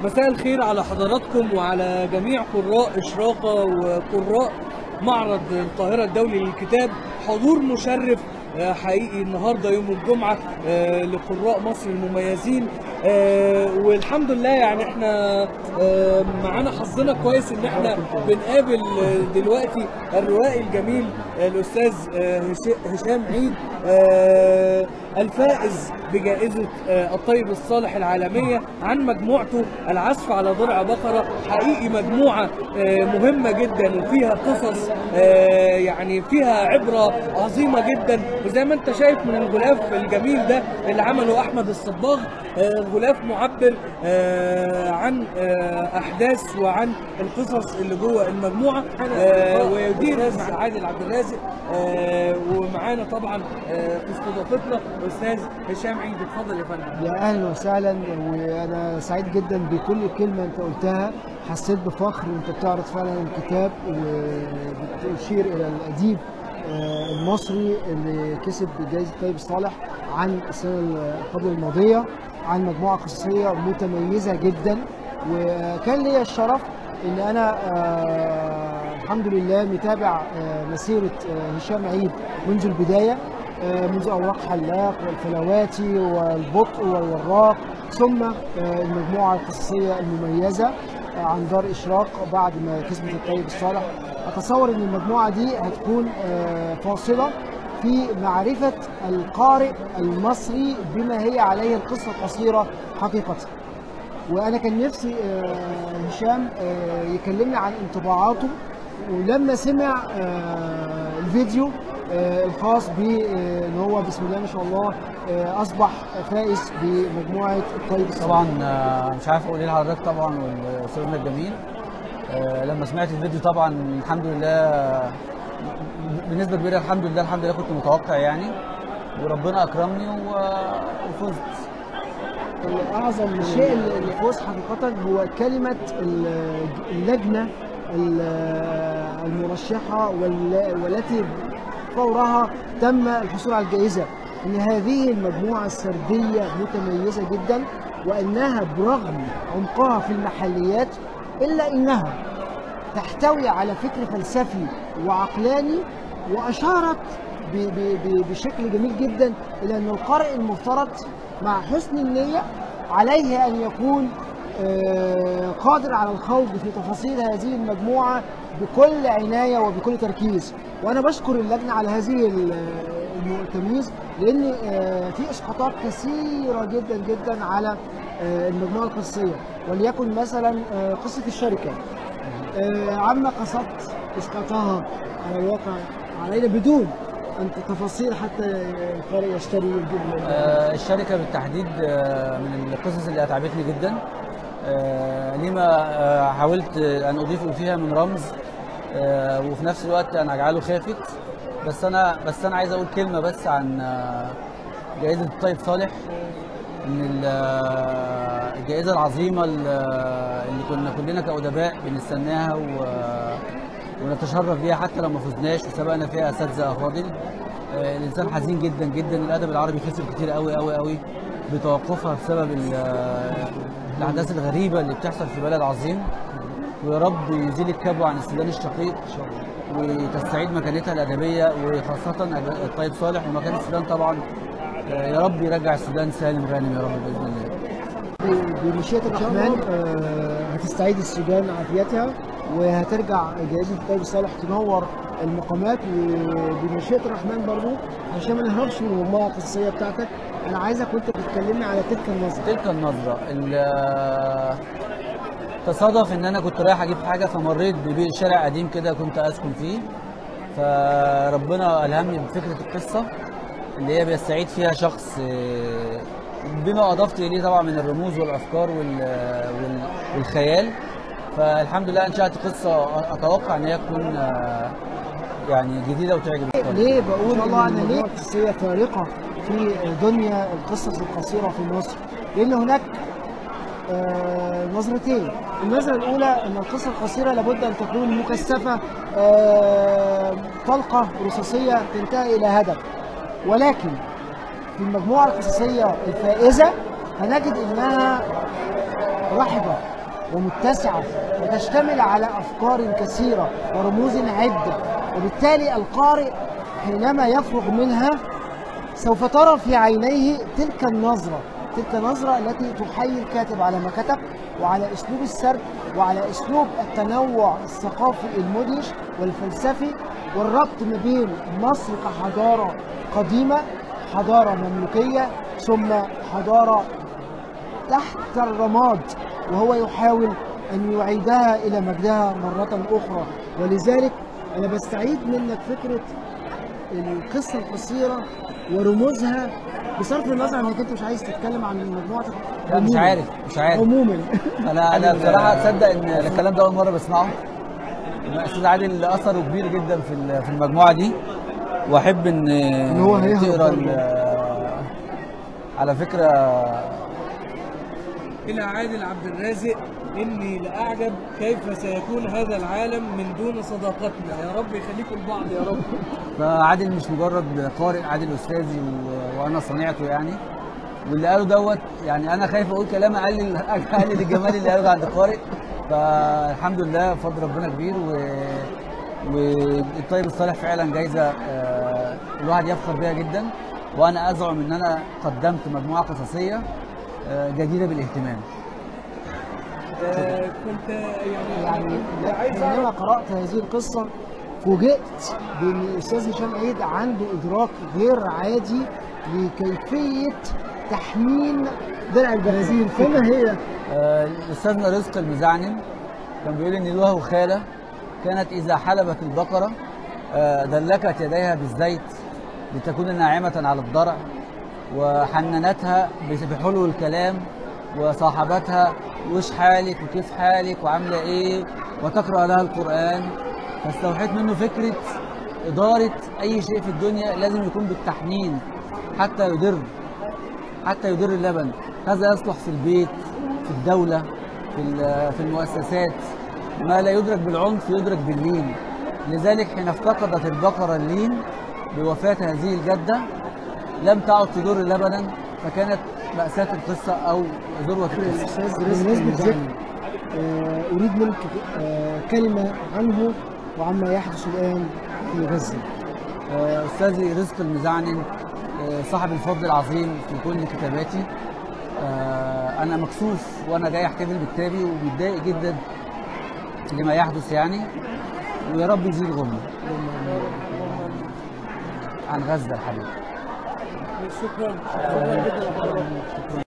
مساء الخير على حضراتكم وعلى جميع قراء إشراقة وقراء معرض القاهرة الدولي للكتاب حضور مشرف آه، حقيقي النهارده يوم الجمعة آه، لقراء مصر المميزين آه، والحمد لله يعني احنا آه، معانا حظنا كويس ان احنا بنقابل آه، دلوقتي الروائي الجميل آه، الاستاذ آه، هش- هشام عيد آه، الفائز بجائزة آه، الطيب الصالح العالمية عن مجموعته العزف على ضرع بقرة حقيقي مجموعة آه، مهمة جدا وفيها قصص آه، يعني فيها عبرة عظيمة جدا وزي ما انت شايف من الغلاف الجميل ده اللي عمله احمد الصباغ آه، غلاف معبر آه، عن آه، احداث وعن القصص اللي جوه المجموعه آه، ويدير مع عادل عبد الرازق آه، ومعانا طبعا آه، في استضافتنا الاستاذ هشام عيد اتفضل يا فندم يا اهلا وسهلا وانا سعيد جدا بكل كلمه انت قلتها حسيت بفخر وانت بتعرض فعلا الكتاب وبتشير الى الاديب آه، المصري اللي كسب جائزه طيب الصالح عن السنه قبل الماضيه عن مجموعه قصصيه متميزه جدا وكان لي الشرف ان انا آه، الحمد لله متابع آه، مسيره آه، هشام عيد منذ البدايه آه، منذ أوراق حلاق والفلواتي والبطء والوراق ثم آه، المجموعة القصصية المميزة آه، عن دار إشراق بعد ما كسبت الطيب الصالح أتصور أن المجموعة دي هتكون آه، فاصلة في معرفة القارئ المصري بما هي عليه القصة القصيرة حقيقة وانا كان نفسي آه، هشام آه، يكلمني عن انطباعاته ولما سمع آه، الفيديو آه، الخاص ب آه، ان هو بسم الله ما شاء الله آه، اصبح فائز بمجموعه الطيب الصالح. طبعا آه، مش عارف اقول ايه لحضرتك طبعا والاستاذنا الجميل آه، لما سمعت الفيديو طبعا الحمد لله آه، بنسبه كبيره الحمد لله الحمد لله كنت متوقع يعني وربنا اكرمني و- وفزت اعظم شيء اللي فوز حقيقه هو كلمه ال- اللجنه ال- المرشحه وال- والتي فورها تم الحصول على الجائزه ان هذه المجموعه السرديه متميزه جدا وانها برغم عمقها في المحليات الا انها تحتوي على فكر فلسفي وعقلاني واشارت ب- ب- ب- بشكل جميل جدا الى ان القارئ المفترض مع حسن النيه عليه ان يكون آه، قادر على الخوض في تفاصيل هذه المجموعه بكل عنايه وبكل تركيز وانا بشكر اللجنه على هذه ال- التمييز لان آه، في اسقاطات كثيره جدا جدا على آه، المجموعه القصصيه وليكن مثلا آه، قصه الشركه آه، عما قصدت اسقاطها على الواقع علينا بدون ان تفاصيل حتى القارئ يشتري ويجيب آه، الشركه بالتحديد آه، من القصص اللي اتعبتني جدا آه، لما آه، حاولت ان اضيف فيها من رمز آه، وفي نفس الوقت ان اجعله خافت بس انا بس انا عايز اقول كلمه بس عن آه، جائزه الطيب صالح ان ال- آه، الجائزه العظيمه ال- آه، اللي كنا كلنا كادباء بنستناها و- ونتشرف بيها حتى لو ما فزناش وسبقنا فيها اساتذه افاضل آه، الانسان حزين جدا جدا الادب العربي خسر كتير قوي قوي قوي بتوقفها بسبب ال- آه، الاحداث الغريبه اللي بتحصل في بلد عظيم ويا رب يزيل الكبوة عن السودان الشقيق وتستعيد مكانتها الادبيه وخاصه الطيب صالح ومكان السودان طبعا آه، يا رب يرجع السودان سالم غانم يا رب باذن الله بمشيئه الرحمن آه، هتستعيد السودان عافيتها وهترجع جائزه الطيب الصالح تنور المقامات وبمشيئه الرحمن برضو عشان ما نهربش من المجموعه القصصيه بتاعتك انا عايزك وانت بتكلمني على تلك النظره تلك النظرة ال- تصادف ان انا كنت رايح اجيب حاجة فمريت ببيت شارع قديم كده كنت اسكن فيه فربنا الهمني بفكرة القصة اللي هي بيستعيد فيها شخص آه، بما اضفت اليه طبعا من الرموز والافكار وال- وال- والخيال فالحمد لله انشأت قصة اتوقع ان هي تكون آه، يعني جديدة وتعجب الكل. ليه بقول ان المجموعه القصصيه فارقه في دنيا القصص القصيره في مصر لان هناك آه، نظرتين النظرة الأولى أن القصة القصيرة لابد أن تكون مكثفة آه، طلقة رصاصية تنتهي إلى هدف ولكن في المجموعة القصصية الفائزة هنجد أنها رحبة ومتسعة وتشتمل على أفكار كثيرة ورموز عدة وبالتالي القارئ حينما يفرغ منها سوف ترى في عينيه تلك النظرة تلك النظرة التي تحيي الكاتب على ما كتب وعلى أسلوب السرد وعلى أسلوب التنوع الثقافي المدهش والفلسفي والربط ما بين مصر كحضارة قديمة حضارة مملوكية ثم حضارة تحت الرماد وهو يحاول أن يعيدها إلى مجدها مرة أخرى ولذلك أنا بستعيد منك فكرة القصة القصيرة ورموزها بصرف النظر انك انت مش عايز تتكلم عن مجموعتك لا مش عموماً. عارف مش عارف عموما انا انا بصراحه اتصدق ان الكلام ده اول مره بسمعه الاستاذ عادل اثره كبير جدا في ال- في المجموعه دي واحب ان هو هيهرب تقرا برضه. ال- على فكره إلى عادل عبد الرازق إني لأعجب كيف سيكون هذا العالم من دون صداقتنا يا رب يخليكم لبعض يا رب فعادل مش مجرد قارئ عادل استاذي و- وانا صنيعته يعني واللي قاله دوت يعني انا خايف اقول كلام اقلل اقلل الجمال اللي قاله عند القارئ فالحمد لله بفضل ربنا كبير و والطيب الصالح فعلا جايزه آه، الواحد يفخر بيها جدا وانا ازعم ان انا قدمت مجموعه قصصيه آه، جديده بالاهتمام آه كنت يعني يعني كنت عايز حينما أعرف قرأت هذه القصة فوجئت بأن الأستاذ هشام عيد عنده إدراك غير عادي لكيفية تحميل درع البرازيل فما هي؟ آه، استاذنا رزق المزعنم كان بيقول ان له خاله كانت اذا حلبت البقره آه، دلكت يديها بالزيت لتكون ناعمه على الضرع وحننتها بحلو الكلام وصاحبتها وش حالك وكيف حالك وعامله ايه وتقرا لها القران فاستوحيت منه فكره اداره اي شيء في الدنيا لازم يكون بالتحنين حتى يدر حتى يدر اللبن هذا يصلح في البيت في الدولة في ال- في المؤسسات ما لا يدرك بالعنف يدرك باللين لذلك حين افتقدت البقرة اللين بوفاة هذه الجدة لم تعد تدر لبنا فكانت مأساة القصة أو ذروة القصة الأستاذ رزق بمناسبة ذكر آه، أريد منك آه، كلمة عنه وعما يحدث الآن في غزة آه، أستاذي رزق المزعنن آه، صاحب الفضل العظيم في كل كتاباتي آه، أنا مكسوف وأنا جاي أحتفل بكتابي ومتضايق جدا لما يحدث يعني ويا رب يزيد غمه عن غزة الحبيب شكرا شكرا جدا لحضرتك